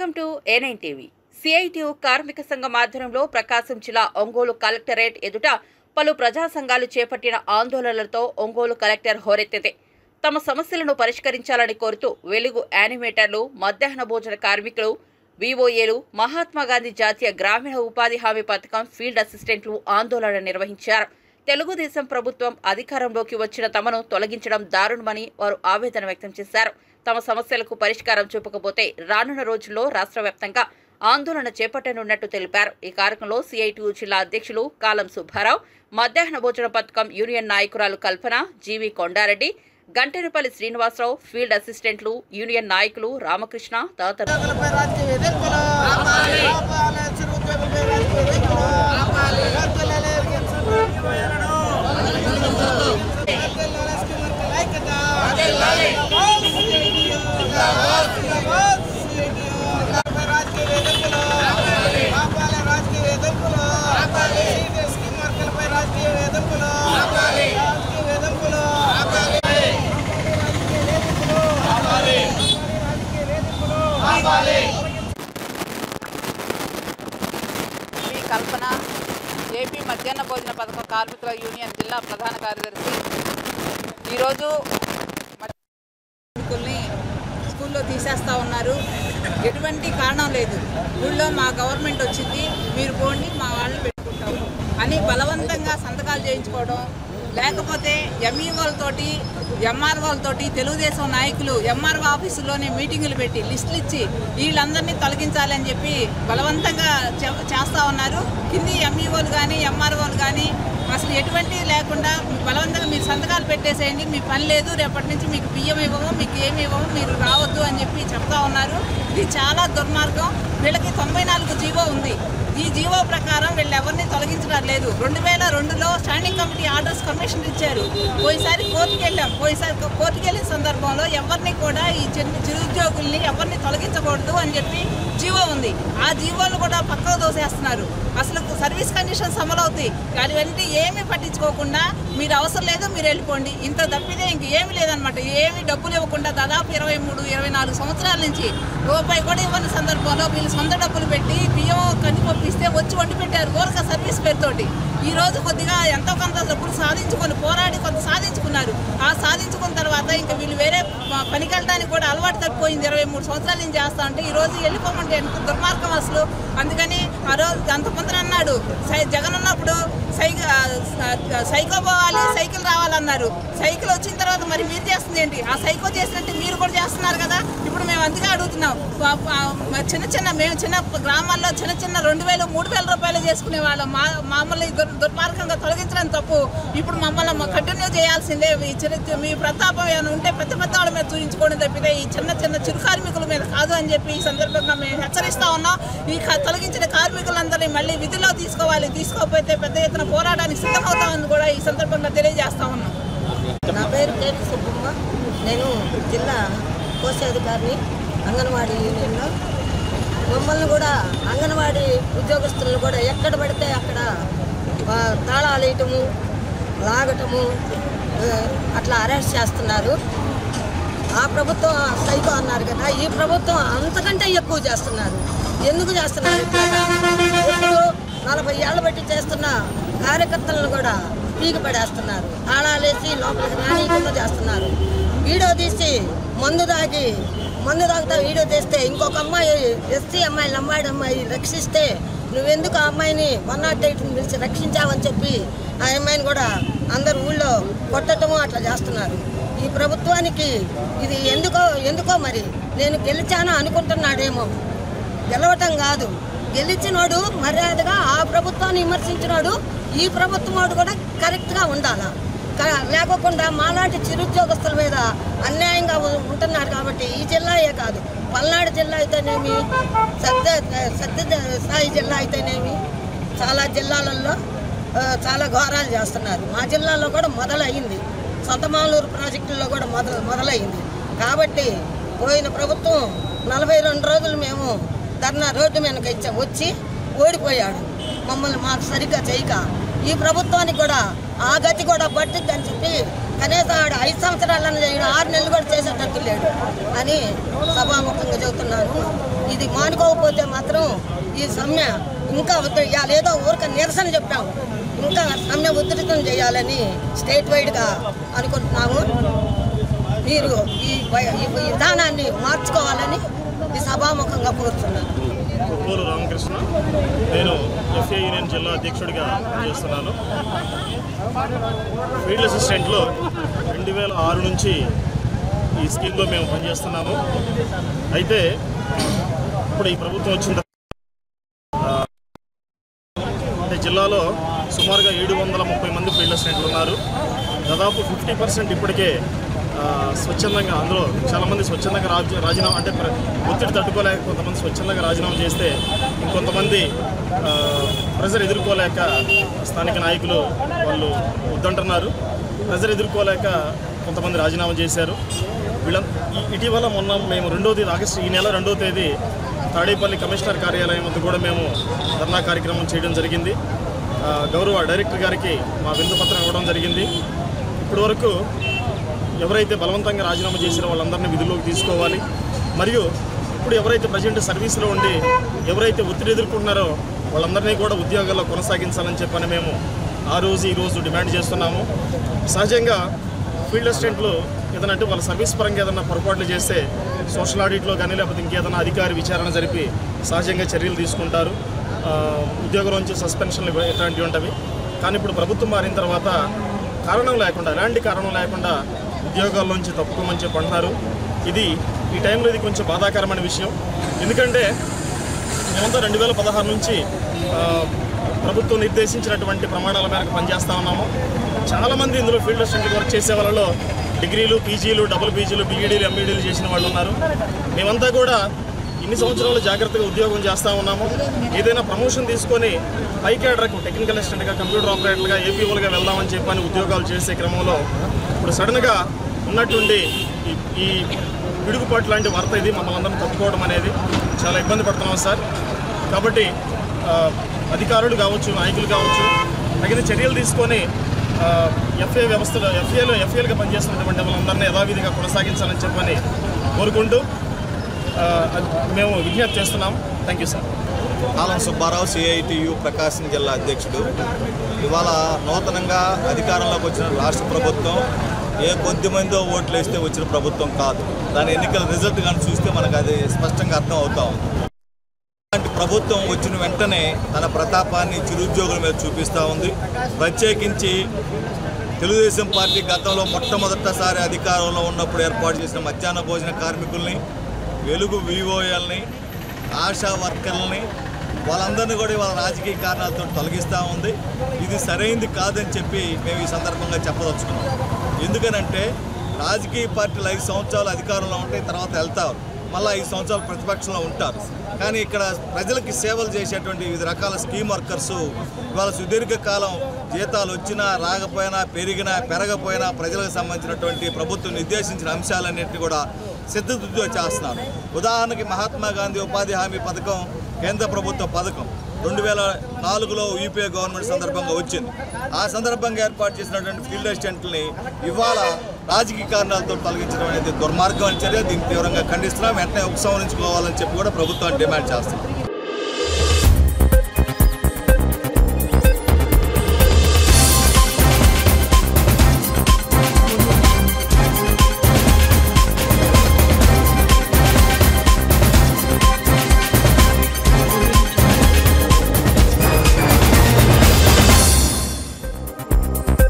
Welcome to A nine TV CITU కార్మిక సంఘం ఆధ్వర్యంలో ప్రకాశం జిల్లా ఒంగోలు కలెక్టరేట్ ఎదుట పలు ప్రజా సంఘాలు చేపట్టిన ఆందోళనలతో ఒంగోలు కలెక్టర్ హోరెత్తింది తమ సమస్యలను పరిష్కరించాలని కోరుతూ వెలుగు యానిమేటర్లు మధ్యాహ్న భోజన కార్మికులు విఓఏలు మహాత్మా గాంధీ జాతీయ గ్రామీణ ఉపాధి హామీ పథకం ఫీల్డ్ అసిస్టెంట్లు ఆందోళన నిర్వహించారు తెలుగుదేశం ప్రభుత్వం అధికారంలోకి వచ్చిన తమను తొలగించడం దారుణమని వారు ఆవేదన వ్యక్తం చేశారు తమ సమస్యలకు పరిష్కారం చూపకపోతే రానున్న రోజుల్లో రాష్ట్ర వ్యాప్తంగా ఆందోళన చేపట్టనున్నట్టు తెలిపారు ఈ కార్యక్రమంలో సిఐటియు జిల్లా అధ్యక్షులు కాలం సుబ్బారావు మధ్యాహ్న భోజన పథకం యూనియన్ నాయకురాలు కల్పన జీవి కొండారెడ్డి గంటెనపల్లి శ్రీనివాసరావు ఫీల్డ్ అసిస్టెంట్లు యూనియన్ నాయకులు రామకృష్ణ తదితరులు ఉద్యోగులపై రాజకీయ వేధింపులు ఆపాలి చిరు ఉద్యోగులపై రాజకీయ వేధింపులు ఆపాలి వర్తలలే విజయనగరం. వర్తలలే స్కీమ్ వర్కర్ల ఐక్యత. జిందాబాద్ సిఐటియు. జిందాబాద్ సిఐటియు. ఉద్యోగులపై రాజకీయ వేధింపులు ఆపాలి రాజకీయ వేధింపులు సిఐటియు స్కీమ్ వర్కర్లపై రాజకీయ వేధింపులు రాజకీయ వేధింపులు ఆపాలి శ్రీ కల్పన ఏపీ మధ్యాహ్న భోజన పథకం కార్మికుల యూనియన్ జిల్లా ప్రధాన కార్యదర్శి ఈరోజు కార్మికుల్ని స్కూల్లో తీసేస్తా ఉన్నారు ఎటువంటి కారణం లేదు ఊళ్ళో మా గవర్నమెంట్ వచ్చింది మీరు పోండి మా వాళ్ళని పెట్టుకుంటాము అని బలవంతంగా సంతకాలు చేయించుకోవడం లేకపోతే ఎంఈఓలతోటి ఎంఆర్ఓలతోటి తెలుగుదేశం నాయకులు ఎంఆర్ఓ ఆఫీసులోనే మీటింగులు పెట్టి లిస్టులు ఇచ్చి వీళ్ళందరినీ తొలగించాలని చెప్పి బలవంతంగా చే- చేస్తా ఉన్నారు కింది ఎంఈఓలు కానీ ఎంఆర్ఓలు కానీ అసలు ఎటువంటి లేకుండా బలవంతంగా మీరు సంతకాలు పెట్టేసేయండి మీ పని లేదు రేపటి నుంచి మీకు బియ్యం ఇవ్వము మీకు ఏమి ఇవ్వము మీరు రావద్దు అని చెప్పి చెప్తా ఉన్నారు ఇది చాలా దుర్మార్గం వీళ్ళకి తొంభై నాలుగు జీవో ఉంది ఈ జీవో ప్రకారం వీళ్ళు ఎవరిని తొలగించడం లేదు రెండు వేల రెండులో స్టాండింగ్ కమిటీ ఆర్డర్స్ కమిషన్ ఇచ్చారు పోయిసారి కోర్టుకి వెళ్ళాం పోయిసారి కోర్టుకి వెళ్ళిన సందర్భంలో ఎవరిని కూడా ఈ చిన్న చిరుద్యోగుల్ని ఎవరిని తొలగించకూడదు అని చెప్పి జీవో ఉంది ఆ జీవోలు కూడా పక్కకు దోసేస్తున్నారు అసలు సర్వీస్ కండిషన్స్ అమలవుతాయి అటువంటి ఏమీ పట్టించుకోకుండా మీరు అవసరం లేదు మీరు వెళ్ళిపోండి ఇంత తప్పితే ఇంక ఏమీ లేదనమాట ఏమీ డబ్బులు ఇవ్వకుండా దాదాపు ఇరవై మూడు ఇరవై నాలుగు సంవత్సరాల నుంచి రూపాయి కూడా ఇవ్వని సందర్భంలో వీళ్ళు సొంత డబ్బులు పెట్టి బియ్యం కందిపప్పు ఇస్తే వచ్చి వండి పెట్టారు ఊరక సర్వీస్ పేరుతోటి ఈ రోజు కొద్దిగా ఎంతో కొంత డబ్బులు సాధించుకొని పోరాడి కొంత సాధించుకున్నారు ఆ సాధించుకున్న తర్వాత ఇంకా వీళ్ళు వేరే ప- పనికి వెళ్ళడానికి కూడా అలవాటు తప్పిపోయింది ఇరవై మూడు సంవత్సరాల నుంచి చేస్తా ఉంటే ఈ రోజు వెళ్ళిపోమంటే ఎంత దుర్మార్గం అసలు అందుకని ఆ రోజు అంతమంది అన్నాడు సై జగన్ ఉన్నప్పుడు సైకి సైకో పోవాలి సైకిల్ రావాలన్నారు సైకిల్ వచ్చిన తర్వాత మరి మీరు చేస్తుంది ఏంటి ఆ సైకో చేసినట్టు మీరు కూడా చేస్తున్నారు కదా ఇప్పుడు మేము అందుకే అడుగుతున్నాం ప- ప- చిన్న చిన్న మేము చిన్న గ్రామాల్లో చిన్న చిన్న రెండు వేలు మూడు వేల రూపాయలు చేసుకునే వాళ్ళం మా మమ్మల్ని దుర్- దుర్మార్గంగా తొలగించడం తప్పు ఇప్పుడు మమ్మల్ని కంటిన్యూ చేయాల్సిందే ఈ చిన్న మీ ప్రతాపం ఏమైనా ఉంటే పెద్ద పెద్ద వాళ్ళ మీద చూపించుకోవడం తప్పితే ఈ చిన్న చిన్న చిరు కార్మికుల మీద కాదు అని చెప్పి ఈ సందర్భంగా మేము హెచ్చరిస్తా ఉన్నాం ఈ క- తొలగించిన కార్మికులందరినీ మళ్ళీ విధిలో తీసుకోవాలి తీసుకోకపోతే పెద్ద ఎత్తున పోరాటానికి సిద్ధమవుతామని కూడా ఈ సందర్భంగా తెలియజేస్తా ఉన్నాం నా పేరు కేపీ సుబ్బమ్మ నేను జిల్లా కోశాధికారిని అంగన్వాడీ యూనియన్లో మమ్మల్ని కూడా అంగన్వాడీ ఉద్యోగస్తులను కూడా ఎక్కడ పడితే అక్కడ ఆ, తాళాలు వేయటము లాగటము ఆ, అట్లా అరెస్ట్ చేస్తున్నారు ఆ ప్రభుత్వం సైకో అన్నారు కదా ఈ ప్రభుత్వం అంతకంటే ఎక్కువ చేస్తున్నారు ఎందుకు చేస్తున్నారు ఇట్లా? ఇప్పుడు నలభై ఏళ్ళ బట్టి చేస్తున్న కార్యకర్తలను కూడా పీకి పడేస్తున్నారు తాళాలేసి లోపలికి రానియకుండా చేస్తున్నారు వీడియో తీసి మందు తాగి మందు తాగుతా వీడియో తీస్తే ఇంకొక అమ్మాయి ఎస్సీ అమ్మాయి లంబాడి అమ్మాయి రక్షిస్తే నువ్వెందుకు ఆ అమ్మాయిని వన్ నాట్ ఎయిట్ని పిలిచి రక్షించావని చెప్పి ఆ అమ్మాయిని కూడా అందరు ఊళ్ళో కొట్టటము అట్లా చేస్తున్నారు ఈ ప్రభుత్వానికి ఇది ఎందుకో ఎందుకో మరి నేను గెలిచాను అనుకుంటున్నాడేమో గెలవటం కాదు గెలిచినోడు మర్యాదగా ఆ ప్రభుత్వాన్ని విమర్శించినోడు ఈ ప్రభుత్వం వాడు కూడా కరెక్ట్గా ఉండాలా క- లేకోకుండా మాలాంటి చిరుద్యోగస్తుల మీద అన్యాయంగా ఉ- ఉంటున్నారు కాబట్టి ఈ జిల్లాయే కాదు పల్నాడు జిల్లా అయితేనేమి సత్య సత్య సాయి జిల్లా అయితేనేమి చాలా జిల్లాలలో ఆ, చాలా ఘోరాలు చేస్తున్నారు మా జిల్లాలో కూడా మొదలయ్యింది సొంతమాలూరు ప్రాజెక్టుల్లో కూడా మొదలు మొదలైంది కాబట్టి పోయిన ప్రభుత్వం నలభై రెండు రోజులు మేము ధర్నా రోడ్డు మీదకి ఇచ్చా వచ్చి ఓడిపోయాడు మమ్మల్ని మాకు సరిగ్గా చేయక ఈ ప్రభుత్వానికి కూడా ఆ గతి కూడా పట్టుద్దని చెప్పి కనీసం ఆడు ఐదు సంవత్సరాలను చేయడం ఆరు నెలలు కూడా చేసేటట్టు లేడు అని సభాముఖంగా చెబుతున్నాను ఇది మానుకోకపోతే మాత్రం ఈ సమ్మె ఇంకా ఉద్ధ- ఇవాళ ఏదో ఊరిక నిరసన చెప్పాము ఇంకా సమ్మె ఉధృతం చేయాలని స్టేట్ వైడ్గా అనుకుంటున్నాము మీరు ఈ వ- ఈ విధానాన్ని మార్చుకోవాలని ఈ సభాముఖంగా కోరుతున్నాను కొప్పూరు రామకృష్ణ నేను ఎఫ్ఏ యూనియన్ జిల్లా అధ్యక్షుడిగా చేస్తున్నాను ఫీల్డ్ అసిస్టెంట్లో రెండు వేల ఆరు నుంచి ఈ స్కీమ్లో మేము పనిచేస్తున్నాము అయితే ఇప్పుడు ఈ ప్రభుత్వం వచ్చిన తర్వాత, ఆ, అంటే జిల్లాలో సుమారుగా ఏడు వందల ముప్పై మంది ఫీల్డ్ అసిస్టెంట్లు ఉన్నారు దాదాపు ఫిఫ్టీ పర్సెంట్ ఇప్పటికే ఆ, స్వచ్ఛందంగా అందులో చాలామంది స్వచ్ఛందంగా రాజీ రాజీనామా అంటే ప్ర- ఒత్తిడి తట్టుకోలేక కొంతమంది స్వచ్ఛందంగా రాజీనామా చేస్తే ఇంకొంతమంది ఆ, ప్రెజర్ ఎదుర్కోలేక స్థానిక నాయకులు వాళ్ళు వద్దంటున్నారు ప్రెజర్ ఎదుర్కోలేక కొంతమంది రాజీనామా చేశారు వీళ్ళ ఈ- ఇటీవల మొన్న మేము రెండో తేదీ ఆగస్టు ఈ నెల రెండో తేదీ తాడేపల్లి కమిషనర్ కార్యాలయం వద్ద కూడా మేము ధర్నా కార్యక్రమం చేయడం జరిగింది ఆ, గౌరవ డైరెక్టర్ గారికి మా విందుపత్రం ఇవ్వడం జరిగింది ఇప్పటి వరకు ఎవరైతే బలవంతంగా రాజీనామా చేసిన వాళ్ళందరినీ విధుల్లోకి తీసుకోవాలి మరియు ఇప్పుడు ఎవరైతే ప్రజెంట్ సర్వీస్లో ఉండి ఎవరైతే ఒత్తిడి ఎదుర్కొంటున్నారో వాళ్ళందరినీ కూడా ఉద్యోగాల్లో కొనసాగించాలని చెప్పని మేము ఆ రోజు ఈ రోజు డిమాండ్ చేస్తున్నాము సహజంగా ఫీల్డ్ అసిస్టెంట్లు ఏదైనా అంటే వాళ్ళ సర్వీస్ పరంగా ఏదైనా పొరపాట్లు చేస్తే సోషల్ ఆడిట్లో కానీ లేకపోతే ఇంకేదైనా అధికారి విచారణ జరిపి సహజంగా చర్యలు తీసుకుంటారు ఆ, ఉద్యోగం నుంచి సస్పెన్షన్లు ఇవ- ఇట్లాంటివి ఉంటవి కానీ ఇప్పుడు ప్రభుత్వం మారిన తర్వాత కారణం లేకుండా ఎలాంటి కారణం లేకుండా ఉద్యోగాల్లోంచి తప్పుకోమని చెప్పి అంటున్నారు ఇది ఈ టైంలో ఇది కొంచెం బాధాకరమైన విషయం ఎందుకంటే మేమంతా రెండు వేల పదహారు నుంచి ఆ, ప్రభుత్వం నిర్దేశించినటువంటి ప్రమాణాల మేరకు పనిచేస్తా ఉన్నాము చాలామంది ఇందులో ఫీల్డ్ అసిస్టెంట్ వర్క్ చేసే వాళ్ళలో డిగ్రీలు పీజీలు డబుల్ పీజీలు బీఈడీలు ఎంఈడీలు చేసిన వాళ్ళు ఉన్నారు మేమంతా కూడా ఇన్ని సంవత్సరాలు జాగ్రత్తగా ఉద్యోగం చేస్తూ ఉన్నాము ఏదైనా ప్రమోషన్ తీసుకొని పై క్యాడర్కు టెక్నికల్ అసిస్టెంట్గా కంప్యూటర్ ఆపరేటర్గా ఏపీఓలుగా వెళ్దామని చెప్పని ఉద్యోగాలు చేసే క్రమంలో ఇప్పుడు సడన్గా ఉన్నట్టుండి ఈ ఈ పిడుగుపాటు లాంటి వార్త ఇది మమ్మల్ని అందరం తప్పుకోవడం అనేది చాలా ఇబ్బంది పడుతున్నాం సార్ కాబట్టి ఆ, అధికారులు కావచ్చు నాయకులు కావచ్చు తగిన చర్యలు తీసుకొని ఎఫ్ఏ వ్యవస్థలో ఎఫ్ఏలో ఎఫ్ఏలుగా పనిచేస్తున్నటువంటి వాళ్ళందరినీ యథావిధిగా కొనసాగించాలని చెప్పని కోరుకుంటూ ఆ, అది మేము విజ్ఞప్తి చేస్తున్నాం thank you sir Alam Subbarao CITU Prakasam జిల్లా అధ్యక్షుడు ఇవాళ నూతనంగా అధికారంలోకి వచ్చిన రాష్ట్ర ప్రభుత్వం ఏ కొద్ది మందో ఓట్లు వేస్తే వచ్చిన ప్రభుత్వం కాదు దాని ఎన్నికల రిజల్ట్ కానీ చూస్తే మనకు అది స్పష్టంగా అర్థం అవుతా ఉంది ఇలాంటి ప్రభుత్వం వచ్చిన వెంటనే తన ప్రతాపాన్ని చిరుద్యోగుల మీద చూపిస్తూ ఉంది ప్రత్యేకించి తెలుగుదేశం పార్టీ గతంలో మొట్టమొదటిసారి అధికారంలో ఉన్నప్పుడు ఏర్పాటు చేసిన మధ్యాహ్న భోజన కార్మికుల్ని వెలుగు వివోఎల్ని ఆశా వర్కర్లని వాళ్ళందరినీ కూడా వాళ్ళ రాజకీయ కారణాలతో తొలగిస్తూ ఉంది ఇది సరైంది కాదని చెప్పి మేము ఈ సందర్భంగా చెప్పదలుచుకున్నాం ఎందుకనంటే రాజకీయ పార్టీలు ఐదు సంవత్సరాలు అధికారంలో ఉంటాయి తర్వాత వెళ్తారు మళ్ళీ ఐదు సంవత్సరాలు ప్రతిపక్షంలో ఉంటారు కానీ ఇక్కడ ప్రజలకి సేవలు చేసేటువంటి వివిధ రకాల స్కీమ్ వర్కర్స్ ఇవాళ సుదీర్ఘకాలం జీతాలు వచ్చినా రాకపోయినా పెరిగినా పెరగపోయినా ప్రజలకు సంబంధించినటువంటి ప్రభుత్వం నిర్దేశించిన అంశాలన్నింటినీ కూడా సిద్ధశుద్ధితో చేస్తున్నారు ఉదాహరణకి మహాత్మా గాంధీ ఉపాధి హామీ పథకం కేంద్ర ప్రభుత్వ పథకం రెండు వేల నాలుగులో యూపీఏ గవర్నమెంట్ సందర్భంగా వచ్చింది ఆ సందర్భంగా ఏర్పాటు చేసినటువంటి ఫీల్డ్ అసిస్టెంట్ని ఇవాళ రాజకీయ కారణాలతో తొలగించడం అనేది దుర్మార్గం అని చర్య దీన్ని తీవ్రంగా ఖండిస్తున్నాం వెంటనే ఉపసంహరించుకోవాలని చెప్పి కూడా ప్రభుత్వాన్ని డిమాండ్ చేస్తున్నాం